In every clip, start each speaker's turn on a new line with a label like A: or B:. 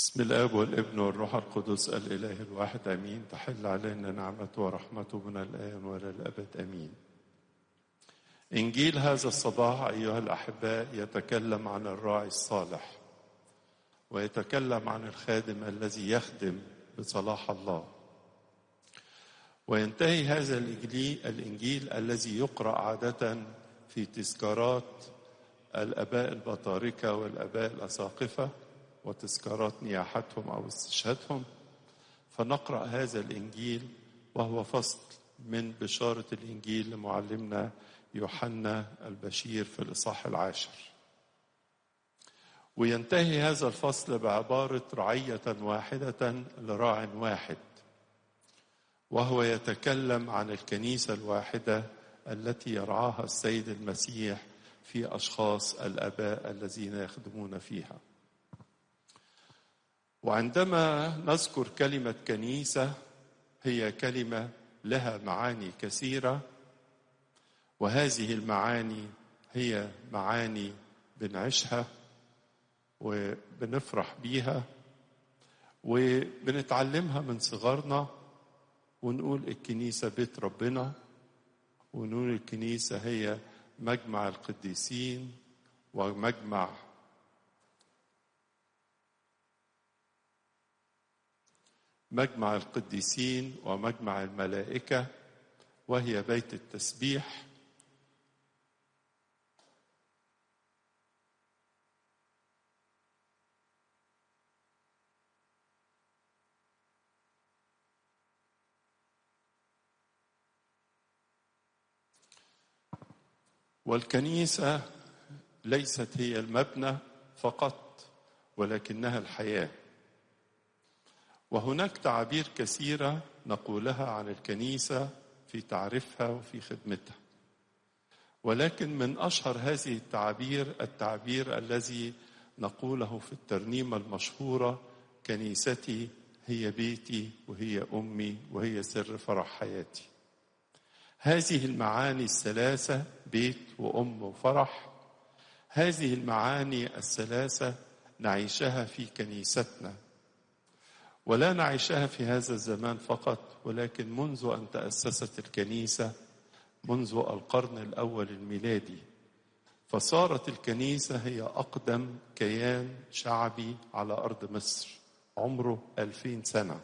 A: بسم الاب والابن والروح القدس الاله الواحد امين تحل علينا نعمته ورحمته من الان والى الابد امين انجيل هذا الصباح ايها الاحباء يتكلم عن الراعي الصالح ويتكلم عن الخادم الذي يخدم بصلاح الله وينتهي هذا الانجيل, الإنجيل الذي يقرا عاده في تذكارات الاباء البطاركه والاباء الاساقفه وتذكارات نياحتهم او استشهادهم فنقرا هذا الانجيل وهو فصل من بشاره الانجيل لمعلمنا يوحنا البشير في الاصحاح العاشر وينتهي هذا الفصل بعباره رعيه واحده لراع واحد وهو يتكلم عن الكنيسه الواحده التي يرعاها السيد المسيح في اشخاص الاباء الذين يخدمون فيها وعندما نذكر كلمة كنيسة هي كلمة لها معاني كثيرة وهذه المعاني هي معاني بنعيشها وبنفرح بيها وبنتعلمها من صغرنا ونقول الكنيسة بيت ربنا ونقول الكنيسة هي مجمع القديسين ومجمع مجمع القديسين ومجمع الملائكة وهي بيت التسبيح والكنيسة ليست هي المبنى فقط ولكنها الحياه وهناك تعابير كثيرة نقولها عن الكنيسة في تعريفها وفي خدمتها. ولكن من أشهر هذه التعابير التعبير الذي نقوله في الترنيمة المشهورة كنيستي هي بيتي وهي أمي وهي سر فرح حياتي. هذه المعاني الثلاثة بيت وأم وفرح هذه المعاني الثلاثة نعيشها في كنيستنا ولا نعيشها في هذا الزمان فقط ولكن منذ ان تاسست الكنيسه منذ القرن الاول الميلادي فصارت الكنيسه هي اقدم كيان شعبي على ارض مصر عمره ألفين سنه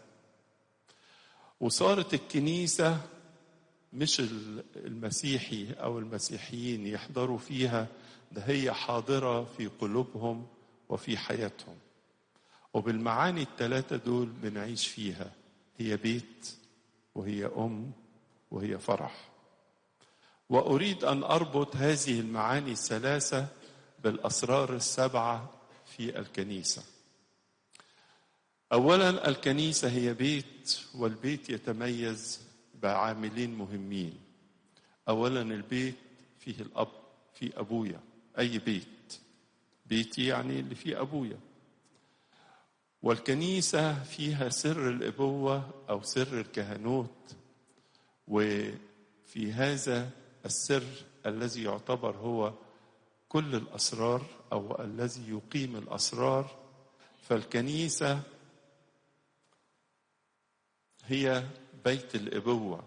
A: وصارت الكنيسه مش المسيحي او المسيحيين يحضروا فيها ده هي حاضره في قلوبهم وفي حياتهم وبالمعاني الثلاثة دول بنعيش فيها هي بيت وهي أم وهي فرح وأريد أن أربط هذه المعاني الثلاثة بالأسرار السبعة في الكنيسة أولا الكنيسة هي بيت والبيت يتميز بعاملين مهمين أولا البيت فيه الأب في أبويا أي بيت بيتي يعني اللي فيه أبويا والكنيسة فيها سر الأبوة أو سر الكهنوت وفي هذا السر الذي يعتبر هو كل الأسرار أو الذي يقيم الأسرار فالكنيسة هي بيت الأبوة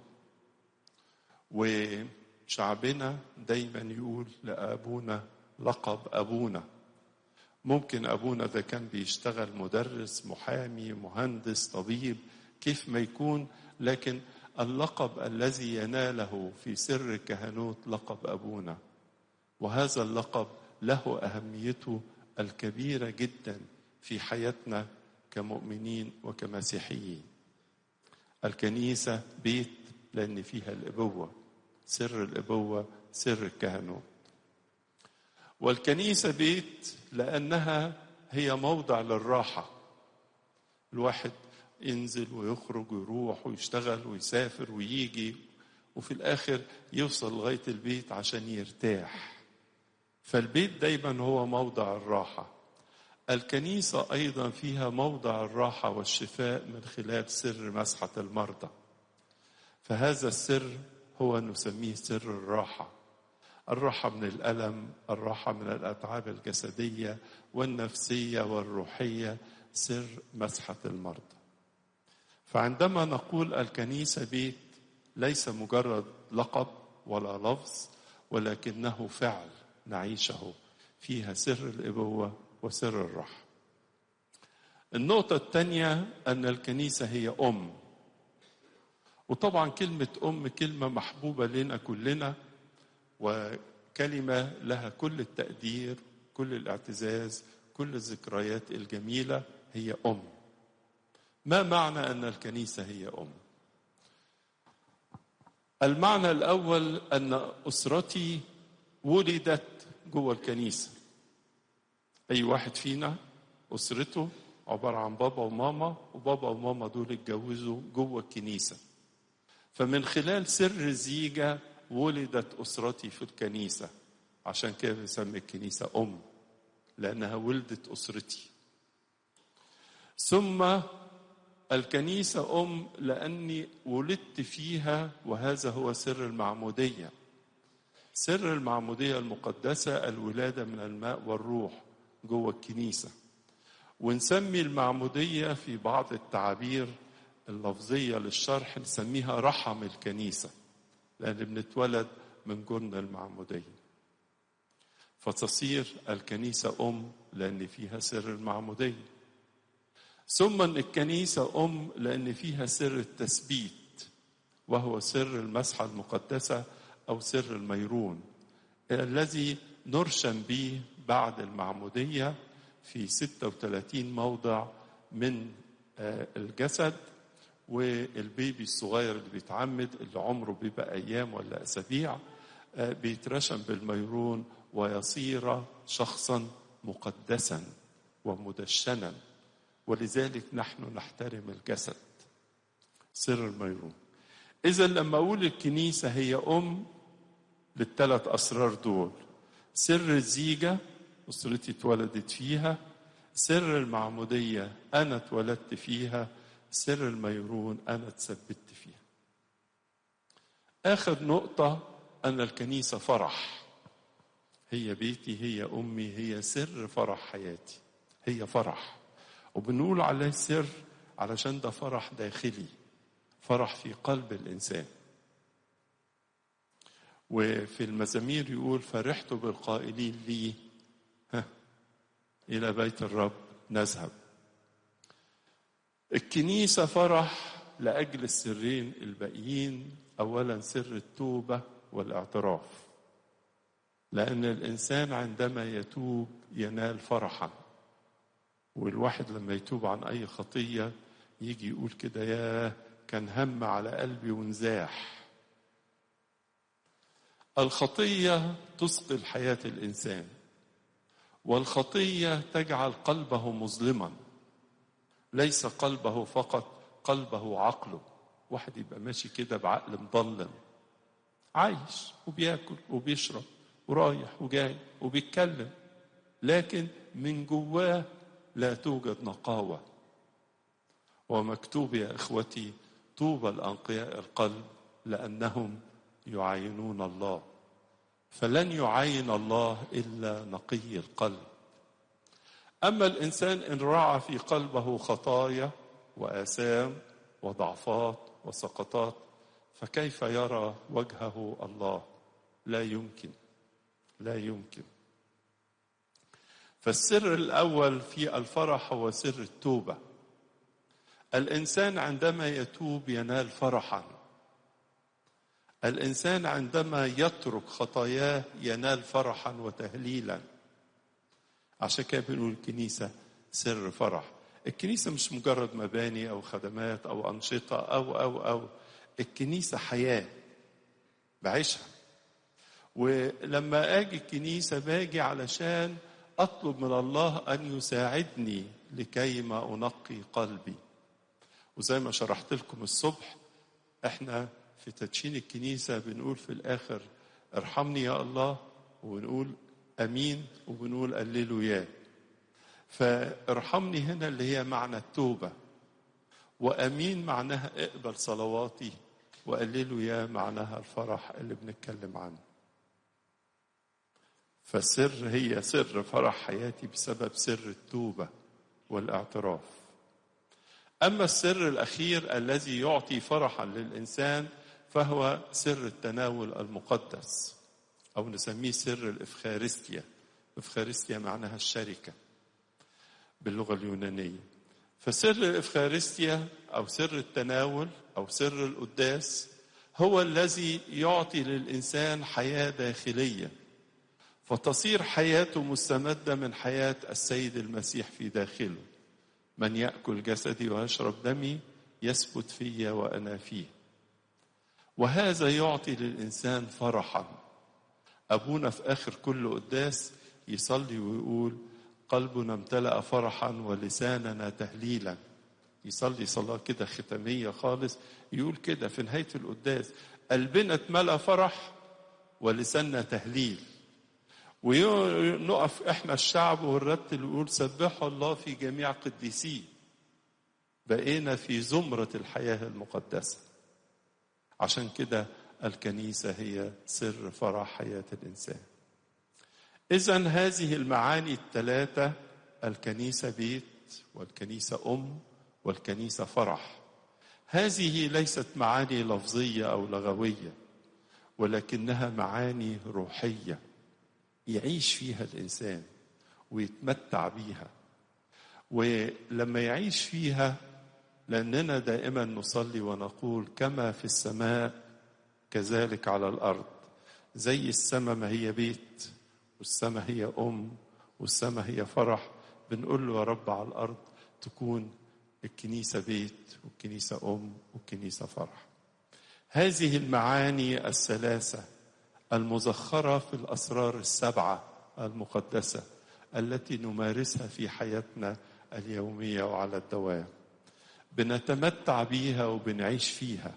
A: وشعبنا دايما يقول لأبونا لقب أبونا ممكن ابونا ده كان بيشتغل مدرس محامي مهندس طبيب كيف ما يكون لكن اللقب الذي يناله في سر الكهنوت لقب ابونا وهذا اللقب له اهميته الكبيره جدا في حياتنا كمؤمنين وكمسيحيين الكنيسه بيت لان فيها الابوه سر الابوه سر الكهنوت والكنيسة بيت لأنها هي موضع للراحة الواحد ينزل ويخرج ويروح ويشتغل ويسافر ويجي وفي الآخر يوصل لغاية البيت عشان يرتاح فالبيت دايما هو موضع الراحة الكنيسة أيضا فيها موضع الراحة والشفاء من خلال سر مسحة المرضى فهذا السر هو نسميه سر الراحه الراحة من الألم الراحة من الأتعاب الجسدية والنفسية والروحية سر مسحة المرضى فعندما نقول الكنيسة بيت ليس مجرد لقب ولا لفظ ولكنه فعل نعيشه فيها سر الابوه وسر الرحم النقطه الثانيه ان الكنيسه هي ام وطبعا كلمه ام كلمه محبوبه لنا كلنا وكلمه لها كل التقدير كل الاعتزاز كل الذكريات الجميله هي ام ما معنى ان الكنيسه هي ام المعنى الاول ان اسرتي ولدت جوه الكنيسه اي واحد فينا اسرته عباره عن بابا وماما وبابا وماما دول اتجوزوا جوه الكنيسه فمن خلال سر الزيجه ولدت اسرتي في الكنيسه عشان كده بنسمي الكنيسه ام لانها ولدت اسرتي ثم الكنيسة أم لأني ولدت فيها وهذا هو سر المعمودية سر المعمودية المقدسة الولادة من الماء والروح جوه الكنيسة ونسمي المعمودية في بعض التعابير اللفظية للشرح نسميها رحم الكنيسة لأن بنتولد من جرن المعمودية فتصير الكنيسة أم لأن فيها سر المعمودية ثم ان الكنيسه ام لان فيها سر التثبيت وهو سر المسحه المقدسه او سر الميرون الذي نرشم به بعد المعموديه في 36 موضع من الجسد والبيبي الصغير اللي بيتعمد اللي عمره بيبقى ايام ولا اسابيع بيترشم بالميرون ويصير شخصا مقدسا ومدشنا ولذلك نحن نحترم الجسد سر الميرون اذا لما اقول الكنيسه هي ام للثلاث اسرار دول سر الزيجه اسرتي اتولدت فيها سر المعموديه انا اتولدت فيها سر الميرون انا اتثبت فيها اخر نقطه ان الكنيسه فرح هي بيتي هي امي هي سر فرح حياتي هي فرح وبنقول عليه سر علشان ده فرح داخلي فرح في قلب الانسان وفي المزامير يقول فرحت بالقائلين لي ها الى بيت الرب نذهب الكنيسه فرح لاجل السرين الباقيين اولا سر التوبه والاعتراف لان الانسان عندما يتوب ينال فرحا والواحد لما يتوب عن اي خطيه يجي يقول كده يا كان هم على قلبي ونزاح الخطيه تثقل حياه الانسان والخطيه تجعل قلبه مظلما ليس قلبه فقط قلبه عقله واحد يبقى ماشي كده بعقل مضلم عايش وبياكل وبيشرب ورايح وجاي وبيتكلم لكن من جواه لا توجد نقاوة ومكتوب يا إخوتي طوبى الأنقياء القلب لأنهم يعاينون الله فلن يعاين الله إلا نقي القلب أما الإنسان إن رعى في قلبه خطايا وآثام وضعفات وسقطات فكيف يرى وجهه الله لا يمكن لا يمكن فالسر الاول في الفرح هو سر التوبه الانسان عندما يتوب ينال فرحا الانسان عندما يترك خطاياه ينال فرحا وتهليلا عشان كده بنقول الكنيسه سر فرح الكنيسه مش مجرد مباني او خدمات او انشطه او او او الكنيسه حياه بعيشها ولما اجي الكنيسه باجي علشان اطلب من الله ان يساعدني لكي ما انقي قلبي وزي ما شرحت لكم الصبح احنا في تدشين الكنيسه بنقول في الاخر ارحمني يا الله وبنقول امين وبنقول قللوا يا فارحمني هنا اللي هي معنى التوبه وامين معناها اقبل صلواتي وقللوا يا معناها الفرح اللي بنتكلم عنه فالسر هي سر فرح حياتي بسبب سر التوبة والاعتراف اما السر الاخير الذي يعطي فرحا للانسان فهو سر التناول المقدس او نسميه سر الافخارستيا افخارستيا معناها الشركه باللغه اليونانيه فسر الافخارستيا او سر التناول او سر القداس هو الذي يعطي للانسان حياه داخليه فتصير حياته مستمده من حياه السيد المسيح في داخله من ياكل جسدي ويشرب دمي يثبت في وانا فيه وهذا يعطي للانسان فرحا ابونا في اخر كل قداس يصلي ويقول قلبنا امتلأ فرحا ولساننا تهليلا يصلي صلاة كده ختامية خالص يقول كده في نهاية القداس قلبنا اتملأ فرح ولساننا تهليل ونقف احنا الشعب ونرتل ويقول سبحوا الله في جميع قديسيه بقينا في زمرة الحياة المقدسة عشان كده الكنيسة هي سر فرح حياة الإنسان إذا هذه المعاني الثلاثة الكنيسة بيت والكنيسة أم والكنيسة فرح هذه ليست معاني لفظية أو لغوية ولكنها معاني روحية يعيش فيها الإنسان ويتمتع بيها ولما يعيش فيها لأننا دائما نصلي ونقول كما في السماء كذلك على الأرض زي السماء ما هي بيت والسماء هي أم والسماء هي فرح بنقول له يا رب على الأرض تكون الكنيسة بيت والكنيسة أم والكنيسة فرح هذه المعاني الثلاثة المزخرة في الأسرار السبعة المقدسة التي نمارسها في حياتنا اليومية وعلى الدوام بنتمتع بيها وبنعيش فيها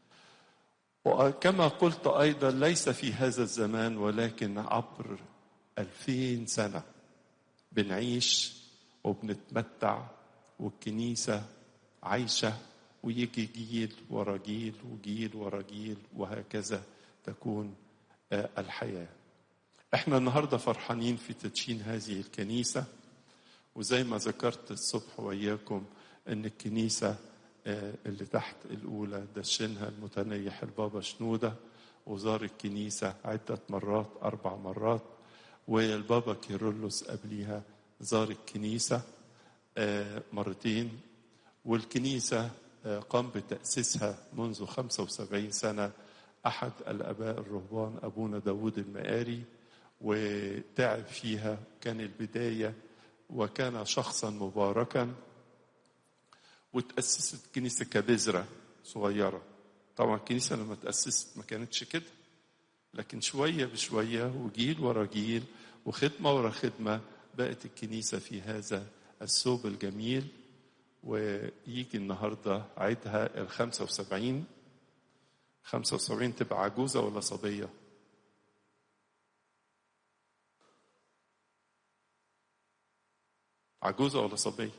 A: وكما قلت أيضا ليس في هذا الزمان ولكن عبر ألفين سنة بنعيش وبنتمتع والكنيسة عايشة ويجي جيل ورا جيل وجيل ورا جيل وهكذا تكون الحياة احنا النهاردة فرحانين في تدشين هذه الكنيسة وزي ما ذكرت الصبح وإياكم أن الكنيسة اللي تحت الأولى دشنها المتنيح البابا شنودة وزار الكنيسة عدة مرات أربع مرات والبابا كيرلس قبليها زار الكنيسة مرتين والكنيسة قام بتأسيسها منذ 75 سنة أحد الآباء الرهبان أبونا داود المقاري وتعب فيها كان البداية وكان شخصا مباركا وتأسست كنيسة كبذرة صغيرة طبعا الكنيسة لما تأسست ما كانتش كده لكن شوية بشوية وجيل ورا جيل وخدمة ورا خدمة بقت الكنيسة في هذا الثوب الجميل ويجي النهاردة عيدها ال 75 75 تبقى عجوزة ولا صبية؟ عجوزة ولا صبية؟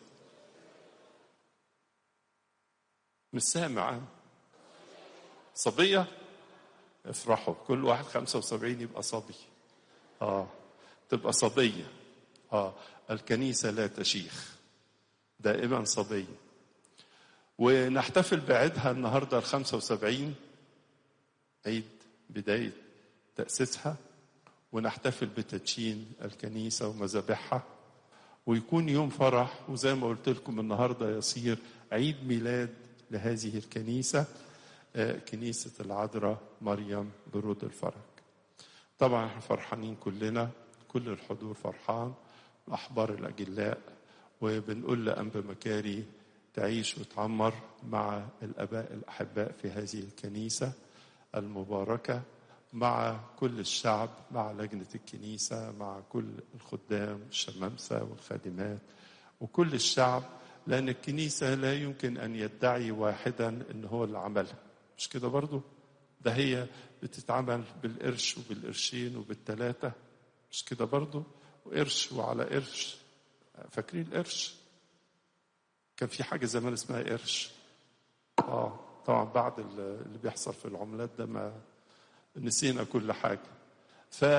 A: مش سامع صبية افرحوا كل واحد 75 يبقى صبي اه تبقى صبية اه الكنيسة لا تشيخ دائما صبية ونحتفل بعيدها النهاردة ال 75 عيد بداية تأسيسها ونحتفل بتدشين الكنيسة ومذابحها ويكون يوم فرح وزي ما قلت لكم النهارده يصير عيد ميلاد لهذه الكنيسة كنيسة العذراء مريم برود الفرج طبعا احنا فرحانين كلنا كل الحضور فرحان الأحبار الأجلاء وبنقول لأنبا مكاري تعيش وتعمر مع الآباء الأحباء في هذه الكنيسة المباركة مع كل الشعب مع لجنة الكنيسة مع كل الخدام الشمامسة والخادمات وكل الشعب لأن الكنيسة لا يمكن أن يدعي واحدا أن هو اللي عملها مش كده برضو ده هي بتتعمل بالقرش وبالقرشين وبالتلاتة مش كده برضو وقرش وعلى قرش فاكرين القرش كان في حاجة زمان اسمها قرش اه طبعا بعد اللي بيحصل في العملات ده ما نسينا كل حاجة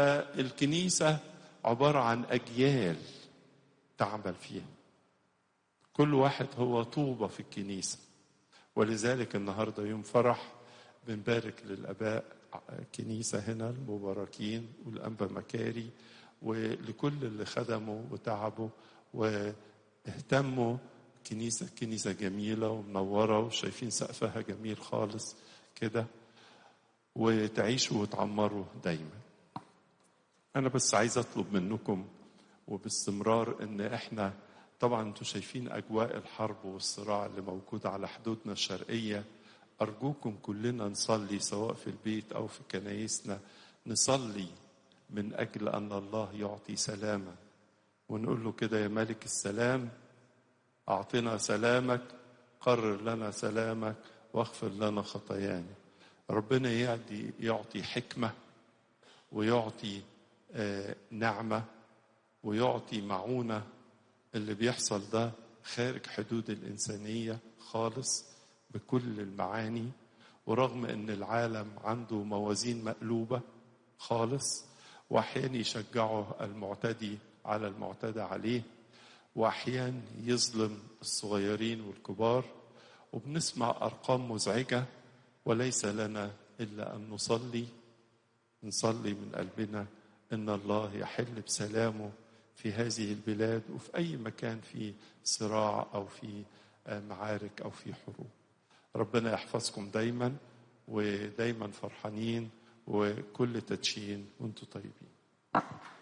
A: فالكنيسة عبارة عن أجيال تعمل فيها كل واحد هو طوبة في الكنيسة ولذلك النهاردة يوم فرح بنبارك للآباء كنيسة هنا المباركين والأنبا مكاري ولكل اللي خدموا وتعبوا واهتموا كنيسة كنيسة جميلة ومنورة وشايفين سقفها جميل خالص كده وتعيشوا وتعمروا دايما أنا بس عايز أطلب منكم وباستمرار إن إحنا طبعا أنتوا شايفين أجواء الحرب والصراع اللي موجود على حدودنا الشرقية أرجوكم كلنا نصلي سواء في البيت أو في كنايسنا نصلي من أجل أن الله يعطي سلاما ونقول له كده يا ملك السلام أعطنا سلامك قرر لنا سلامك واغفر لنا خطايانا ربنا يعطي يعطي حكمة ويعطي آه نعمة ويعطي معونة اللي بيحصل ده خارج حدود الإنسانية خالص بكل المعاني ورغم ان العالم عنده موازين مقلوبه خالص واحيانا يشجعوا المعتدي على المعتدى عليه واحيانا يظلم الصغيرين والكبار وبنسمع ارقام مزعجه وليس لنا الا ان نصلي نصلي من قلبنا ان الله يحل بسلامه في هذه البلاد وفي اي مكان في صراع او في معارك او في حروب ربنا يحفظكم دايما ودايما فرحانين وكل تدشين وانتم طيبين